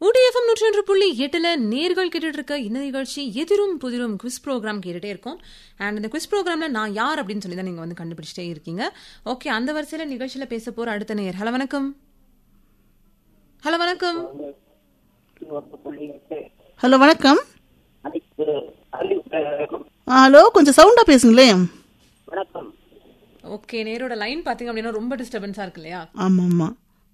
ஊடிஎஃப்எம் நூற்றி ஒன்று புள்ளி எட்டுல நேர்கள் கேட்டுட்டு இருக்க இந்த நிகழ்ச்சி எதிரும் புதிரும் குவிஸ் ப்ரோக்ராம் கேட்டுட்டே இருக்கும் அண்ட் இந்த குவிஸ் ப்ரோக்ராம்ல நான் யார் அப்படின்னு சொல்லி தான் நீங்க வந்து கண்டுபிடிச்சிட்டே இருக்கீங்க ஓகே அந்த வரிசையில நிகழ்ச்சியில பேச போற அடுத்த நேர் ஹலோ வணக்கம் ஹலோ வணக்கம் ஹலோ வணக்கம் அனைத்து அறிவிப்பாளர்களுக்கும் ஹலோ கொஞ்சம் சவுண்டா பேசுங்களேன் வணக்கம் ஓகே நேரோட லைன் பாத்தீங்க அப்படின்னா ரொம்ப டிஸ்டர்பன்ஸா இருக்கு இல்லையா ஆமா ஆமா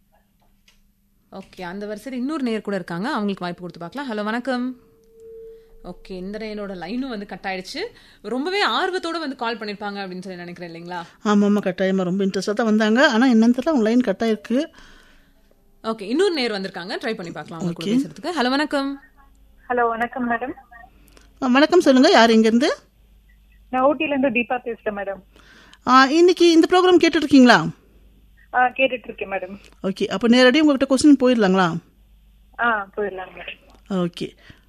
ஓகே அந்த வரிசையில் இன்னொரு நேர் கூட இருக்காங்க அவங்களுக்கு வாய்ப்பு கொடுத்து பார்க்கலாம் ஹலோ வணக்கம் ஓகே இந்த நேரோட லைனும் வந்து கட் ஆயிடுச்சு ரொம்பவே ஆர்வத்தோட வந்து கால் பண்ணிருப்பாங்க அப்படின்னு சொல்லி நினைக்கிறேன் இல்லைங்களா ஆமா ஆமா கட்டாயமா ரொம்ப இன்ட்ரெஸ்டாக தான் வந்தாங்க ஆனா என்னன்னு தெரியல உங்க லைன் கட் ஆயிருக்கு ஓகே இன்னொரு நேர் வந்திருக்காங்க ட்ரை பண்ணி பார்க்கலாம் அவங்க கூட பேசுறதுக்கு ஹலோ வணக்கம் ஹலோ வணக்கம் மேடம் ஆ, வணக்கம் சொல்லுங்க யார் இங்க இருந்து நான் ஊட்டில இருந்து தீபா பேசுறேன் மேடம் ஆ, இன்னைக்கு இந்த ப்ரோக்ராம் கேட்டுட்டு இருக்கீங்களா ஆ கேட்டுட்டு இருக்கேன் மேடம் ஓகே அப்போ நேரடியாக உங்ககிட்ட கொஸ்டின் போயிடலாங்களா ஆ போயிடலாம் மேடம் ஓகே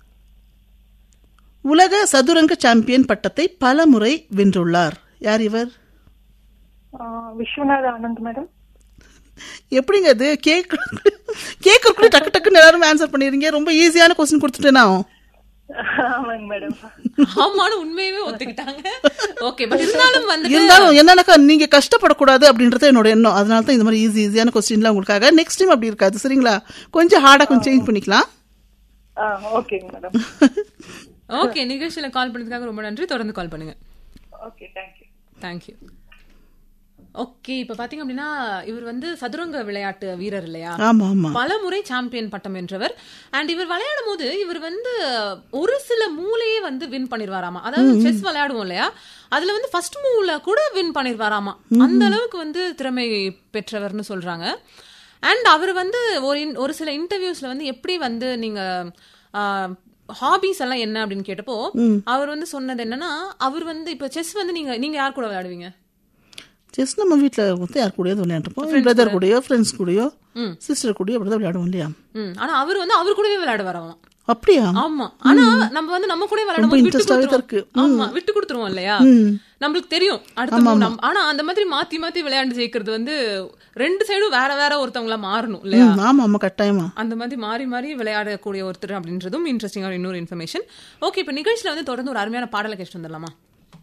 உலக சதுரங்க சாம்பியன் பட்டத்தை பல முறை வென்றுள்ளார் யார் இவர் ஆ, விஸ்வநாத் ஆனந்த் மேடம் எப்படிங்க அது கேக் கேட்கறதுக்குள்ள டக்கு டக்குன்னு எல்லாரும் ஆன்சர் பண்ணிடுறீங்க ரொம்ப ஈஸியான கொஸ்டின் கொடுத்துட்டேனா ஆமாங்க மேடம் ஆமான்னு உண்மையவே ஒத்துக்கிட்டாங்க ஓகே பட் இருந்தாலும் வந்து இருந்தாலும் என்னன்னாக்கா நீங்க கஷ்டப்படக்கூடாது அப்படின்றது என்னோட எண்ணம் அதனால தான் இந்த மாதிரி ஈஸி ஈஸியான கொஸ்டின்லாம் உங்களுக்காக நெக்ஸ்ட் டைம் அப்படி இருக்காது சரிங்களா கொஞ்சம் ஹார்டா கொஞ்சம் சேஞ்ச் பண்ணிக்கலாம் ஆ ஓகேங்க மேடம் ஓகே நிகழ்ச்சியில கால் பண்ணதுக்காக ரொம்ப நன்றி தொடர்ந்து கால் பண்ணுங்க ஓகே தேங்க்யூ தேங்க்யூ ஓகே இப்ப பாத்தீங்க அப்படின்னா இவர் வந்து சதுரங்க விளையாட்டு வீரர் இல்லையா ஆமா ஆமா பல முறை சாம்பியன் பட்டம் வென்றவர் அண்ட் இவர் விளையாடும் போது இவர் வந்து ஒரு சில மூலையே வந்து வின் பண்ணிருவாராமா அதாவது செஸ் விளையாடுவோம் இல்லையா அதுல வந்து ஃபர்ஸ்ட் மூவ்ல கூட வின் பண்ணிருவாராமா அந்த அளவுக்கு வந்து திறமை பெற்றவர்னு சொல்றாங்க அண்ட் அவர் வந்து ஒரு in- ஒரு சில இன்டர்வியூஸ்ல வந்து எப்படி வந்து நீங்க ஹாபிஸ் எல்லாம் என்ன அப்படின்னு கேட்டப்போ அவர் வந்து சொன்னது என்னன்னா அவர் வந்து இப்ப செஸ் வந்து நீங்க நீங்க யார் கூட விளையாடுவீங்க செஸ் நம்ம வீட்ல வந்து யார் கூடயாவது விளையாண்டுப்போம் பிரதர் கூடயோ ஃப்ரெண்ட்ஸ் கூடயோ ம். சிஸ்டர் கூடயோ அப்படிதான் விளையாடுவோம் இல்லையா ம் ஆனா அவர் வந்து அவர் கூடவே விளையாட வரலாம் அப்படியா ஆமா ஆனா நம்ம வந்து நம்ம கூட விளையாடும் ரொம்ப போது விட்டு interest-ஆவே தான் கொடுத்துருவோம் ஆமா விட்டு கொடுத்துருவோம் இல்லையா நம்மளுக்கு தெரியும் அடுத்த move நம்ம- ஆனா அந்த மாதிரி மாத்தி மாத்தி விளையாண்டு ஜெயிக்கிறது வந்து ரெண்டு சைடும் வேற வேற ஒருத்தவங்களா மாறணும் இல்லையா ம், ஆமா ஆமா கட்டாயமா அந்த மாதிரி மாறி மாறி விளையாடக்கூடிய ஒருத்தர் அப்படின்றதும் இன்ட்ரெஸ்டிங்கான இன்னொரு இன்ஃபர்மேஷன் ஓகே இப்ப நிகழ்ச்சியில வந்து தொடர்ந்து ஒரு அருமையான பாடலை கேட்டு வந்துடலாமா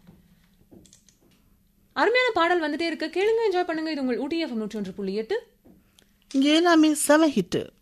அருமையான பாடல் வந்துட்டே இருக்கு கேளுங்க என்ஜாய் பண்ணுங்க இது உங்கள் ஊட்டி எஃப்எம் நூற்றி ஒன்று புள்ளி எட்டு இங்க எல்லாமே செவ ஹிட்